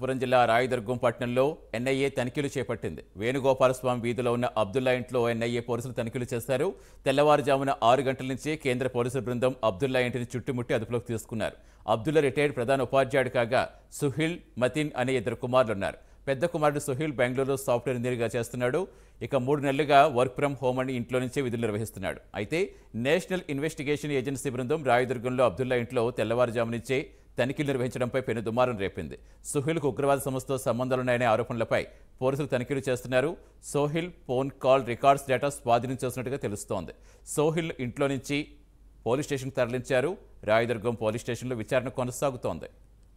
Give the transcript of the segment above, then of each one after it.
అనంతపురం జిల్లా రాయదుర్గం పట్టణంలో ఎన్ఐఏ తనిఖీలు చేపట్టింది వేణుగోపాలస్వామి వీధిలో ఉన్న అబ్దుల్లా ఇంట్లో ఎన్ఐఏ పోలీసులు తనిఖీలు చేశారు తెల్లవారుజామున ఆరు గంటల నుంచి కేంద్ర పోలీసుల బృందం అబ్దుల్లా ఇంటిని చుట్టుముట్టి అదుపులోకి తీసుకున్నారు అబ్దుల్లా రిటైర్డ్ ప్రధాన ఉపాధ్యాయుడు కాగా సుహిల్ మతిన్ అనే ఇద్దరు కుమారులున్నారు పెద్ద కుమారుడు సుహిల్ బెంగళూరులో సాఫ్ట్వేర్ ఇంజనీర్గా చేస్తున్నాడు ఇక మూడు నెలలుగా వర్క్ ఫ్రం హోమ్ అని ఇంట్లో నుంచే విధులు నిర్వహిస్తున్నాడు అయితే నేషనల్ ఇన్వెస్టిగేషన్ ఏజెన్సీ బృందం రాయదుర్గంలో అబ్దుల్లా ఇంట్లో తెల్లవారుజాము నుంచే తనిఖీలు నిర్వహించడంపై పెను దుమారం రేపింది సుహిల్కు ఉగ్రవాద సంస్థతో సంబంధాలున్నాయనే ఆరోపణలపై పోలీసులు తనిఖీలు చేస్తున్నారు Sohil phone call records data స్వాధీనం చేసినట్టుగా తెలుస్తోంది సోహిల్ ఇంట్లో నుంచి పోలీస్ స్టేషన్కి తరలించారు రాయదుర్గం పోలీస్ స్టేషన్లో విచారణ కొనసాగుతోంది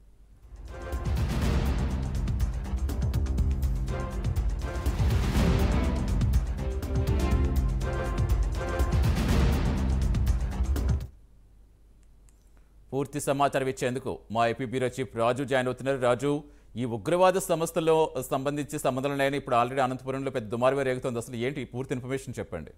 పూర్తి సమాచారం ఇచ్చేందుకు మా AP bureau chief Raju join అవుతున్నారు రాజు ఈ ఉగ్రవాద సంస్థలో సంబంధించి సంబంధాలు ఉన్నాయని ఇప్పుడు ఆల్రెడీ అనంతపురంలో పెద్ద దుమారు రేగుతోంది అసలు ఏంటి పూర్తి ఇన్ఫర్మేషన్ చెప్పండి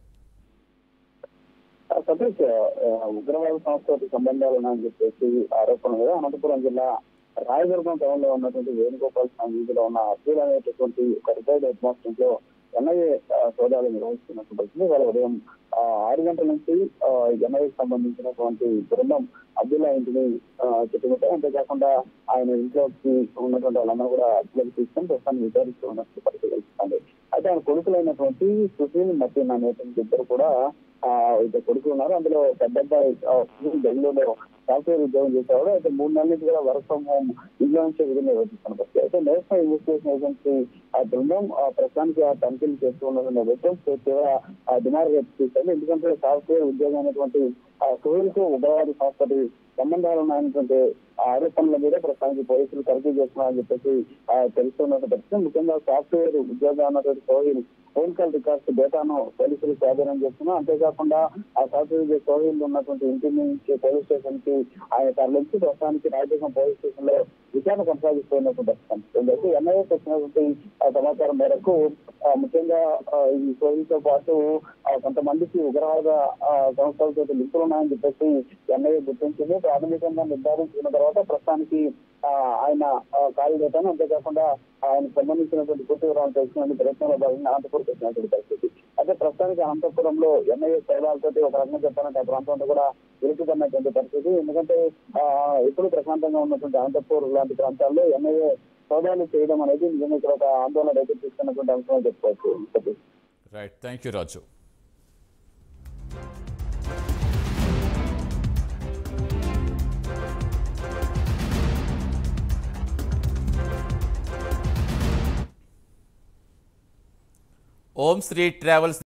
సతీష్ ఆ, ఉగ్రవాద సంస్థతో సంబంధాలు ఉన్నాయని చెప్పేసి ఆరోపణ మీద అనంతపురం జిల్లా రాయదుర్గం టౌన్ లో ఉన్నటువంటి వేణుగోపాల్ స్వామి వీధిలో ఉన్న అబ్దుల్ అనేటటువంటి ఒక రిటైర్డ్ హెడ్ మాస్టర్ లో ఎన్ఐఏ సోదాలు నిర్వహిస్తున్నట్టు పరిస్థితి వాళ్ళ ఉదయం ఆ, ఆరు గంటల నుంచి ఎన్ఐఏకి సంబంధించినటువంటి బృందం అబ్దుల్లా ఇంటిని ఆ, చుట్టుముట్టారు అంతేకాకుండా ఆయన ఇంట్లోకి ఉన్నటువంటి వాళ్ళందరూ కూడా అదుపులోకి తీసుకొని ప్రస్తుతాన్ని విచారిస్తూ ఉన్నట్టు పరిస్థితి తెలుస్తుంది అయితే ఆయన కొడుకులైనటువంటి సుశీల్ మతిన్ అనేటువంటి ఇద్దరు కూడా ఆ ఇద్దరు కొడుకులు ఉన్నారు అందులో పెద్ద అబ్బాయి ఆ, సుశీల్ బెంగళూరులో సాఫ్ట్వేర్ ఉద్యోగం చేసేవాడు అయితే మూడు నెలల నుంచి కూడా వర్క్ ఫ్రం హోమ్ ఇంట్లో నుంచే విధులు నిర్వహిస్తున్న పరిస్థితి అయితే నేషనల్ ఇన్వెస్టిగేషన్ ఏజెన్సీ ఆ బృందం ఆ ప్రస్తుతానికి ఆ తనిఖీలు చేస్తూ ఉన్నటువంటి విషయం తీవ్ర ఆ డిమాండ్ రేపు తీసుకుంది ఎందుకంటే సాఫ్ట్వేర్ ఉద్యోగం అనేటువంటి ఆ సుహీల్కు ఉగ్రవాద సంస్థకి సంబంధాలు ఉన్నాయనేటువంటి ఆ ఆరోపణల మీద ప్రస్తుతానికి పోలీసులు తనిఖీ చేస్తున్నారని చెప్పేసి ఆ, తెలుస్తున్న పరిస్థితి ముఖ్యంగా సాఫ్ట్వేర్ ఉద్యోగం అన్నటువంటి సోహిల్ ఫోన్ కాల్ రికార్డ్స్ డేటాను పోలీసులు స్వాధీనం చేస్తున్నారు అంతేకాకుండా ఆ సాఫ్ట్వేర్ సోహిల్ ఉన్నటువంటి ఇంటి నుంచి పోలీస్ స్టేషన్ కి ఆయన తరలించి ప్రస్తుతానికి రాజకీయ పోలీస్ స్టేషన్ లో విచారణ కొనసాగిస్తున్నట్టు కనిపిస్తుంది అయితే ఎన్ఐఏకి వచ్చినటువంటి ఆ సమాచారం మేరకు ఆ, ముఖ్యంగా ఆ, ఈ సోహిల్ తో పాటు ఆ, కొంతమందికి ఉగ్రవాద ఆ, సంస్థలతో లింకులు ఉన్నాయని చెప్పేసి ఎన్ఐఏ గుర్తించింది ప్రాథమికంగా నిర్ధారించుకున్న తర్వాత ప్రస్తుతానికి ఆ, ఆయన కాల్ డేటాను అంతేకాకుండా ఆయనకు సంబంధించినటువంటి పూర్తి వివరాలు తెలుసుకునే ప్రయత్నంలో భాగంగా అనంతపురం వచ్చినటువంటి పరిస్థితి అయితే ప్రస్తుతానికి అనంతపురంలో ఎన్ఐఏ సైడాలతో ఒక రకంగా చెప్పాలంటే ఆ ప్రాంతంలో కూడా ఇరుకుపడినటువంటి పరిస్థితి ఎందుకంటే ఆ, ఎప్పుడు ప్రశాంతంగా ఉన్నటువంటి అనంతపూర్ లాంటి ప్రాంతాల్లో ఎన్ఐఏ సోదాలు చేయడం అనేది నిజంగా ఇక్కడ ఒక ఆందోళన రేకెత్తిస్తున్నటువంటి అంశం చెప్పుకోవచ్చు Satish. Right thank you Raju Om Sri travels